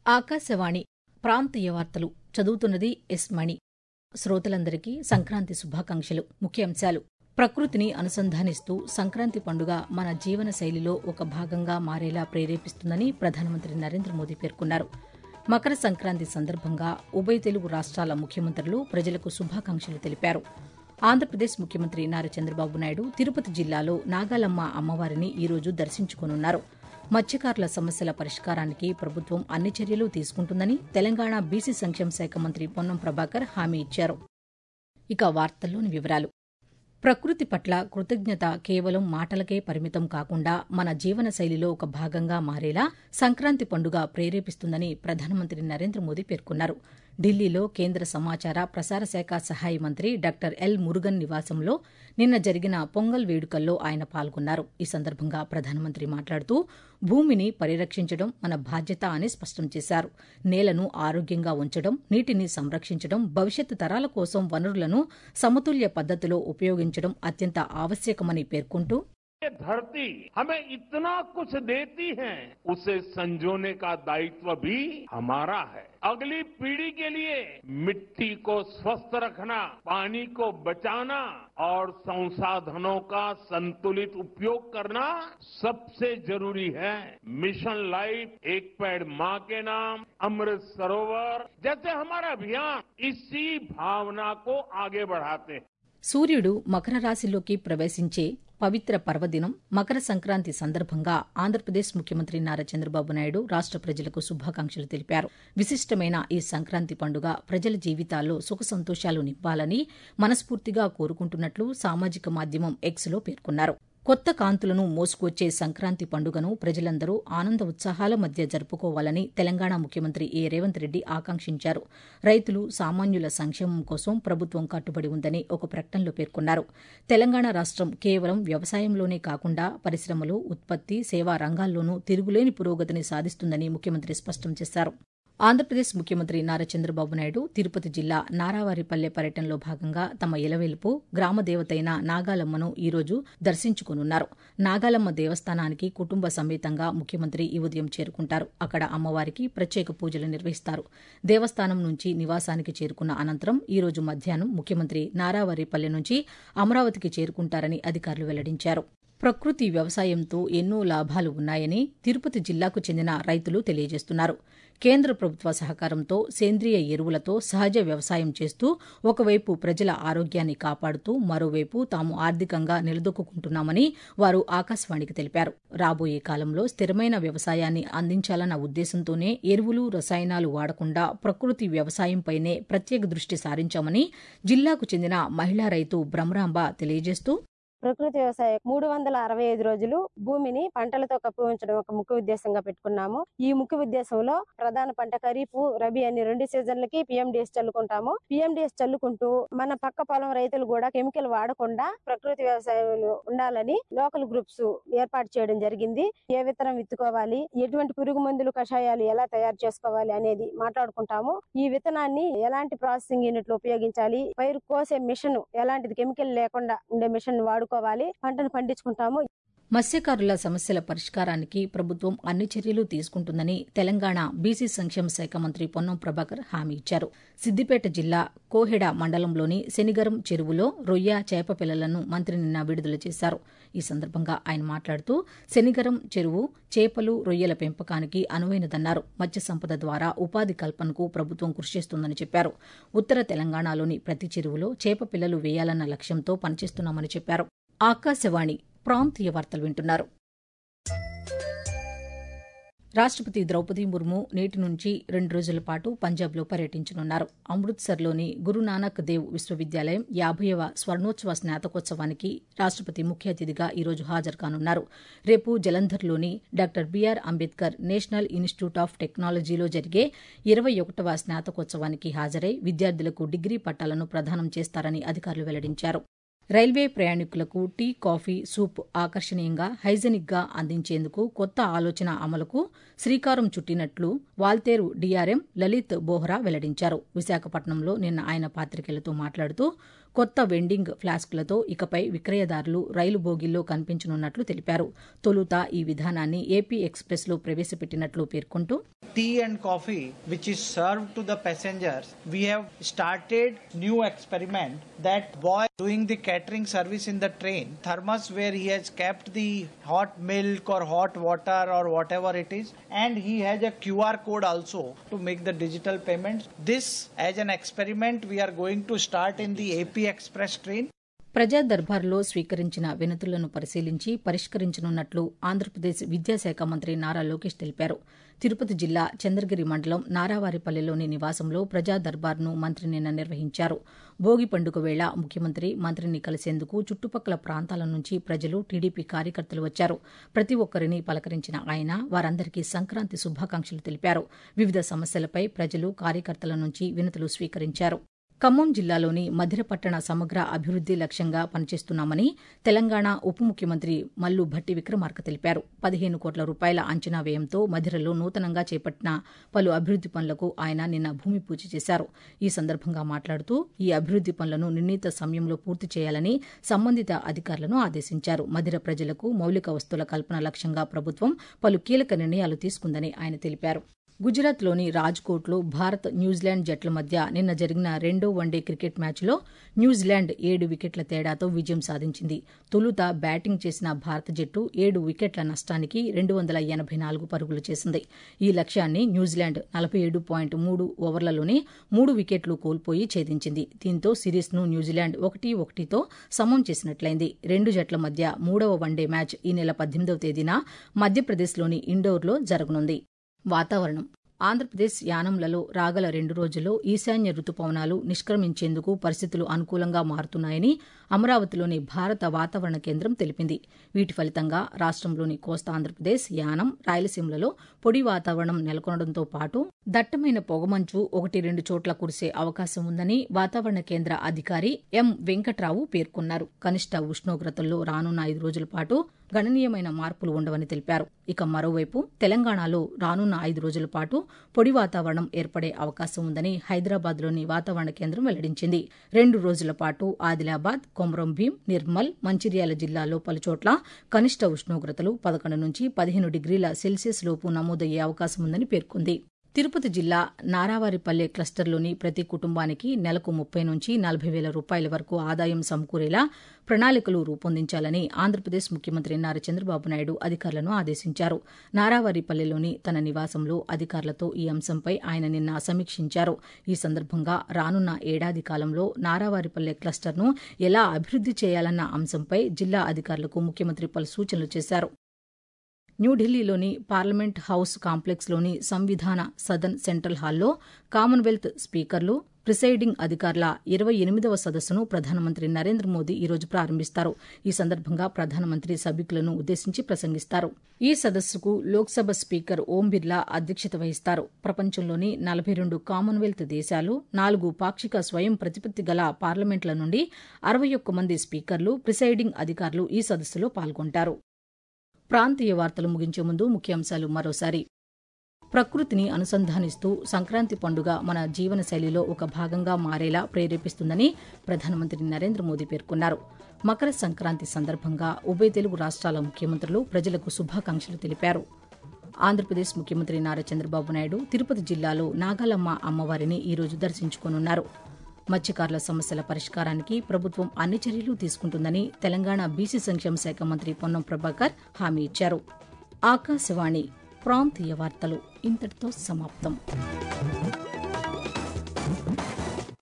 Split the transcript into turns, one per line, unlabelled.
ఆకాశవాణి ప్రాంతీయ వార్తలు చదువుతున్నది ఎస్ మణి శ్రోతలందరికీ సంక్రాంతి శుభాకాంక్షలు ముఖ్యాంశాలు ప్రకృతిని అనుసంధానిస్తూ సంక్రాంతి పండుగ మన జీవన శైలిలో ఒక భాగంగా మారేలా ప్రేరేపిస్తుందని ప్రధానమంత్రి నరేంద్ర మోదీ పేర్కొన్నారు మకర సంక్రాంతి సందర్భంగా ఉభయ తెలుగు రాష్ట్రాల ముఖ్యమంత్రులు ప్రజలకు శుభాకాంక్షలు తెలిపారు ఆంధ్రప్రదేశ్ ముఖ్యమంత్రి నారా చంద్రబాబు నాయుడు తిరుపతి జిల్లాలో నాగాలమ్మ అమ్మవారిని ఈరోజు దర్శించుకోనున్నారు మత్స్యకారుల సమస్యల పరిష్కారానికి ప్రభుత్వం అన్ని చర్యలు తీసుకుంటుందని తెలంగాణ బీసీ సంక్షేమ శాఖ మంత్రి పొన్నం ప్రభాకర్ హామీ ఇచ్చారు ఇక వార్తల్లోని వివరాలు ప్రకృతి పట్ల కృతజ్ఞత కేవలం మాటలకే పరిమితం కాకుండా మన జీవన శైలిలో ఒక భాగంగా మారేలా సంక్రాంతి పండుగ ప్రేరేపిస్తుందని ప్రధానమంత్రి నరేంద్ర మోదీ పేర్కొన్నారు ఢిల్లీలో కేంద్ర సమాచార ప్రసార శాఖ సహాయ మంత్రి డాక్టర్ ఎల్ మురుగన్ నివాసంలో నిన్న జరిగిన పొంగల్ వేడుకల్లో ఆయన పాల్గొన్నారు ఈ సందర్భంగా ప్రధానమంత్రి మాట్లాడుతూ భూమిని పరిరక్షించడం మన బాధ్యత అని స్పష్టం చేశారు నేలను ఆరోగ్యంగా ఉంచడం నీటిని సంరక్షించడం భవిష్యత్తు తరాల కోసం వనరులను సమతుల్య పద్దతిలో ఉపయోగించడం అత్యంత ఆవశ్యకమని పేర్కొంటూ
ये धरती हमें इतना कुछ देती है उसे संजोने का दायित्व भी हमारा है अगली पीढ़ी के लिए मिट्टी को स्वस्थ रखना पानी को बचाना और संसाधनों का संतुलित उपयोग करना सबसे जरूरी है मिशन लाइफ एक पेड़ माँ के नाम अमृत सरोवर जैसे हमारा अभियान इसी भावना को आगे बढ़ाते हैं
సూర్యుడు మకర రాశిలోకి ప్రవేశించే పవిత్ర పర్వదినం మకర సంక్రాంతి సందర్భంగా ఆంధ్రప్రదేశ్ ముఖ్యమంత్రి నారా చంద్రబాబు నాయుడు రాష్ట ప్రజలకు శుభాకాంక్షలు తెలిపారు విశిష్టమైన ఈ సంక్రాంతి పండుగ ప్రజల జీవితాల్లో సుఖ సంతోషాలు నింపాలని మనస్ఫూర్తిగా కోరుకుంటున్నట్లు సామాజిక మాధ్యమం ఎక్స్లో పేర్కొన్నారు కొత్త కాంతులను మోసుకొచ్చే సంక్రాంతి పండుగను ప్రజలందరూ ఆనంద ఉత్సాహాల మధ్య జరుపుకోవాలని తెలంగాణ ముఖ్యమంత్రి ఏ రేవంత్ రెడ్డి ఆకాంక్షించారు రైతులు సామాన్యుల సంక్షేమం కోసం ప్రభుత్వం కట్టుబడి ఉందని ఒక ప్రకటనలో పేర్కొన్నారు తెలంగాణ రాష్టం కేవలం వ్యవసాయంలోనే కాకుండా పరిశ్రమలు ఉత్పత్తి సేవా రంగాల్లోనూ తిరుగులేని పురోగతిని సాధిస్తుందని ముఖ్యమంత్రి స్పష్టం చేశారు ఆంధ్రప్రదేశ్ ముఖ్యమంత్రి నారా చంద్రబాబు నాయుడు తిరుపతి జిల్లా నారావారిపల్లె పర్యటనలో భాగంగా తమ ఇలవేలుపు గ్రామదేవతైన నాగాలమ్మను ఈరోజు దర్శించుకోనున్నారు నాగాలమ్మ దేవస్థానానికి కుటుంబ సమేతంగా ముఖ్యమంత్రి ఈ ఉదయం చేరుకుంటారు అక్కడ అమ్మవారికి ప్రత్యేక పూజలు నిర్వహిస్తారు దేవస్థానం నుంచి నివాసానికి చేరుకున్న అనంతరం ఈరోజు మధ్యాహ్నం ముఖ్యమంత్రి నారావారిపల్లె నుంచి అమరావతికి చేరుకుంటారని అధికారులు వెల్లడించారు ప్రకృతి వ్యవసాయంతో ఎన్నో లాభాలు ఉన్నాయని తిరుపతి జిల్లాకు చెందిన రైతులు తెలియజేస్తున్నారు కేంద్ర ప్రభుత్వ సహకారంతో సేంద్రియ ఎరువులతో సహజ వ్యవసాయం చేస్తూ ఒకవైపు ప్రజల ఆరోగ్యాన్ని కాపాడుతూ మరోవైపు తాము ఆర్థికంగా నిలదొక్కుంటున్నామని వారు ఆకాశవాణికి తెలిపారు రాబోయే కాలంలో స్థిరమైన వ్యవసాయాన్ని అందించాలన్న ఉద్దేశంతోనే ఎరువులు రసాయనాలు వాడకుండా ప్రకృతి వ్యవసాయంపైనే ప్రత్యేక దృష్టి సారించామని జిల్లాకు చెందిన మహిళా రైతు బ్రహ్మరాంబ తెలియజేస్తూ
ప్రకృతి వ్యవసాయం మూడు వందల అరవై ఐదు రోజులు భూమిని పంటలతో కప్పి ఉంచడం ఒక ముఖ్య ఉద్దేశంగా పెట్టుకున్నాము ఈ ముఖ్య ఉద్దేశంలో ప్రధాన పంట ఖరీఫ్ రబీ అన్ని రెండు సీజన్లకి పిఎండిఎస్ చల్లుకుంటాము పిఎండిఎస్ చల్లుకుంటూ మన పక్క పొలం రైతులు కూడా కెమికల్ వాడకుండా ప్రకృతి వ్యవసాయంలో ఉండాలని లోకల్ గ్రూప్స్ ఏర్పాటు చేయడం జరిగింది ఏ విత్తనం విత్తుకోవాలి ఎటువంటి పురుగు మందులు కషాయాలు ఎలా తయారు చేసుకోవాలి అనేది మాట్లాడుకుంటాము ఈ విత్తనాన్ని ఎలాంటి ప్రాసెసింగ్ యూనిట్లు ఉపయోగించాలి పైరు కోసే మిషన్ ఎలాంటిది కెమికల్ లేకుండా ఉండే మిషన్ వాడు వాడుకోవాలి పంటను పండించుకుంటాము
మత్స్యకారుల సమస్యల పరిష్కారానికి ప్రభుత్వం అన్ని చర్యలు తీసుకుంటుందని తెలంగాణ బీసీ సంక్షేమ శాఖ మంత్రి పొన్నం ప్రభాకర్ హామీ ఇచ్చారు సిద్దిపేట జిల్లా కోహెడ మండలంలోని శనిగరం చెరువులో రొయ్య చేప పిల్లలను మంత్రి నిన్న విడుదల చేశారు ఈ సందర్భంగా ఆయన మాట్లాడుతూ శనిగరం చెరువు చేపలు రొయ్యల పెంపకానికి అనువైనదన్నారు మత్స్య సంపద ద్వారా ఉపాధి కల్పనకు ప్రభుత్వం కృషి చేస్తుందని చెప్పారు ఉత్తర తెలంగాణలోని ప్రతి చెరువులో చేప పిల్లలు వేయాలన్న లక్ష్యంతో పనిచేస్తున్నామని చెప్పారు ఆకాశవాణి ప్రాంతీయ వార్తలు వింటున్నారు రాష్టపతి ద్రౌపది ముర్ము నేటి నుంచి రెండు రోజుల పాటు పంజాబ్లో పర్యటించనున్నారు అమృత్సర్లోని గురునానక్ దేవ్ విశ్వవిద్యాలయం యాభైవ స్వర్ణోత్సవ స్నాతకోత్సవానికి రాష్టపతి ముఖ్య అతిథిగా ఈరోజు హాజరు కానున్నారు రేపు జలంధర్లోని doctor B R Ambedkar national institute of టెక్నాలజీలో జరిగే ఇరవై ఒకటవ స్నాతకోత్సవానికి హాజరై విద్యార్థులకు డిగ్రీ పట్టాలను ప్రదానం చేస్తారని అధికారులు వెల్లడించారు రైల్వే ప్రయాణికులకు టీ కాఫీ సూప్ ఆకర్షణీయంగా హైజెనిక్గా అందించేందుకు కొత్త ఆలోచన అమలుకు శ్రీకారం చుట్టినట్లు వాల్తేరు డీఆర్ఎం లలిత్ బోహ్రా వెల్లడించారు విశాఖపట్నంలో నిన్న ఆయన పాతికేయులతో మాట్లాడుతూ కొత్త వెండింగ్ ఫ్లాస్కులతో ఇకపై విక్రయదారులు రైలు బోగిల్లో కనిపించనున్నట్లు తెలిపారు తొలుత ఈ విధానాన్ని ఏపీ ఎక్స్ప్రెస్లో ప్రవేశపెట్టినట్లు పేర్కొంటూ
tea and coffee which is served to the passengers we have started new experiment that boy doing the catering service in the train thermos where he has kept the hot milk or hot water or whatever it is and he has a qr code also to make the digital payments this as an experiment we are going to start in the ap express train
ప్రజా దర్బార్లో స్వీకరించిన వినతులను పరిశీలించి పరిష్కరించనున్నట్లు ఆంధ్రప్రదేశ్ విద్యాశాఖ మంత్రి నారా లోకేష్ తెలిపారు తిరుపతి జిల్లా చంద్రగిరి మండలం నారావారిపల్లెలోని నివాసంలో ప్రజా దర్బార్ను మంత్రి నిన్న నిర్వహించారు భోగి పండుగ వేళ ముఖ్యమంత్రి మంత్రిని కలిసేందుకు చుట్టుపక్కల ప్రాంతాల నుంచి ప్రజలు టీడీపీ కార్యకర్తలు వచ్చారు ప్రతి ఒక్కరిని పలకరించిన ఆయన వారందరికీ సంక్రాంతి శుభాకాంక్షలు తెలిపారు వివిధ సమస్యలపై ప్రజలు కార్యకర్తల నుంచి వినతులు స్వీకరించారు ఖమ్మం జిల్లాలోని మధిర పట్టణ సమగ్ర అభివృద్ది లక్ష్యంగా పనిచేస్తున్నామని తెలంగాణ ఉప ముఖ్యమంత్రి మల్లు భట్టి విక్రమార్క తెలిపారు పదిహేను కోట్ల రూపాయల అంచనా వ్యయంతో మధిరలో నూతనంగా చేపట్టిన పలు అభివృద్ది పనులకు ఆయన నిన్న భూమి పూజ చేశారు ఈ సందర్భంగా మాట్లాడుతూ ఈ అభివృద్ది పనులను నిర్ణీత సమయంలో పూర్తి చేయాలని సంబంధిత అధికారులను ఆదేశించారు మధిర ప్రజలకు మౌలిక వస్తువుల కల్పన లక్ష్యంగా ప్రభుత్వం పలు కీలక నిర్ణయాలు తీసుకుందని ఆయన తెలిపారు గుజరాత్లోని రాజ్కోట్లో భారత్ న్యూజిలాండ్ జట్ల మధ్య నిన్న జరిగిన రెండో వన్డే క్రికెట్ మ్యాచ్లో న్యూజిలాండ్ ఏడు వికెట్ల తేడాతో విజయం సాధించింది తొలుత బ్యాటింగ్ చేసిన భారత జట్టు ఏడు వికెట్ల నష్టానికి రెండు వందల ఎనభై నాలుగు పరుగులు చేసింది ఈ లక్ష్యాన్ని న్యూజిలాండ్ నలభై ఏడు పాయింట్ మూడు ఓవర్లలోనే మూడు వికెట్లు కోల్పోయి ఛేదించింది దీంతో సిరీస్ను న్యూజిలాండ్ ఒకటి ఒకటితో సమం చేసినట్లయింది రెండు జట్ల మధ్య మూడవ వన్డే మ్యాచ్ ఈ నెల పద్దెనిమిదవ తేదీన మధ్యప్రదేశ్లోని ఇండోర్లో జరగనుంది వాతావరణం ఆంధ్రప్రదేశ్ యానంలలో రాగల రెండు రోజుల్లో ఈశాన్య రుతుపవనాలు నిష్క్రమించేందుకు పరిస్థితులు అనుకూలంగా మారుతున్నాయని అమరావతిలోని భారత వాతావరణ కేంద్రం తెలిపింది వీటి ఫలితంగా రాష్ట్రంలోని కోస్తా ఆంధ్రప్రదేశ్ యానం రాయలసీమలలో పొడి వాతావరణం నెలకొనడంతో పాటు దట్టమైన పొగమంచు ఒకటి రెండు చోట్ల కురిసే అవకాశం ఉందని వాతావరణ కేంద్ర అధికారి ఎం వెంకట్రావు పేర్కొన్నారు కనిష్ట ఉష్ణోగ్రతల్లో రానున్న ఐదు రోజుల పాటు గణనీయమైన మార్పులు ఉండవని తెలిపారు ఇక మరోవైపు తెలంగాణలో రానున్న ఐదు రోజుల పాటు పొడి వాతావరణం ఏర్పడే అవకాశం ఉందని హైదరాబాద్లోని వాతావరణ కేంద్రం వెల్లడించింది రెండు రోజుల పాటు ఆదిలాబాద్ కొమరం భీం నిర్మల్ మంచిర్యాల జిల్లాలో పలుచోట్ల కనిష్ట ఉష్ణోగ్రతలు పదకొండు నుంచి పదిహేను డిగ్రీల సెల్సియస్ లోపు నమోదయ్యే అవకాశం ఉందని పేర్కొంది తిరుపతి జిల్లా నారావారిపల్లె క్లస్టర్లోని ప్రతి కుటుంబానికి నెలకు ముప్పై నుంచి నలభై వేల రూపాయల వరకు ఆదాయం సమకూరేలా ప్రణాళికలు రూపొందించాలని ఆంధ్రప్రదేశ్ ముఖ్యమంత్రి నారా చంద్రబాబు నాయుడు అధికారులను ఆదేశించారు నారావారిపల్లెలోని తన నివాసంలో అధికారులతో ఈ అంశంపై ఆయన నిన్న సమీక్షించారు ఈ సందర్భంగా రానున్న ఏడాది కాలంలో నారావారిపల్లె క్లస్టర్ను ఎలా అభివృద్ది చేయాలన్న అంశంపై జిల్లా అధికారులకు ముఖ్యమంత్రి పలు సూచనలు చేశారు న్యూఢిల్లీలోని పార్లమెంట్ హౌస్ కాంప్లెక్స్లోని సంవిధాన సదన్ సెంట్రల్ హాల్లో కామన్వెల్త్ స్పీకర్లు ప్రిసైడింగ్ అధికారుల ఇరవై ఎనిమిదవ సదస్సును ప్రధానమంత్రి నరేంద్ర మోదీ ఈరోజు ప్రారంభిస్తారు ఈ సందర్భంగా ప్రధానమంత్రి సభికులను ఉద్దేశించి ప్రసంగిస్తారు ఈ సదస్సుకు లోక్సభ స్పీకర్ ఓం బిర్లా అధ్యక్షత వహిస్తారు ప్రపంచంలోని నలభై రెండు కామన్వెల్త్ దేశాలు నాలుగు పాక్షిక స్వయం ప్రతిపత్తి గల పార్లమెంట్ల నుండి అరవై ఒక్క మంది స్పీకర్లు ప్రిసైడింగ్ అధికారులు ఈ సదస్సులో పాల్గొంటారు ప్రాంతీయ వార్తలు ముగించే ముందు ముఖ్యాంశాలు మరోసారి ప్రకృతిని అనుసంధానిస్తూ సంక్రాంతి పండుగ మన జీవనశైలిలో ఒక భాగంగా మారేలా ప్రేరేపిస్తుందని ప్రధానమంత్రి నరేంద్ర మోదీ పేర్కొన్నారు మకర సంక్రాంతి సందర్భంగా ఉభయ తెలుగు రాష్ట్రాల ముఖ్యమంత్రులు ప్రజలకు శుభాకాంక్షలు తెలిపారు ఆంధ్రప్రదేశ్ ముఖ్యమంత్రి నారా చంద్రబాబు నాయుడు తిరుపతి జిల్లాలో నాగాలమ్మ అమ్మవారిని ఈరోజు దర్శించుకోనున్నారు మత్స్యకారుల సమస్యల పరిష్కారానికి ప్రభుత్వం అన్ని చర్యలు తీసుకుంటుందని తెలంగాణ బీసీ సంక్షేమ శాఖ మంత్రి పొన్నం ప్రభాకర్ హామీ ఇచ్చారు ఆకాశవాణి ప్రాంతీయ వార్తలు ఇంతటితో సమాప్తం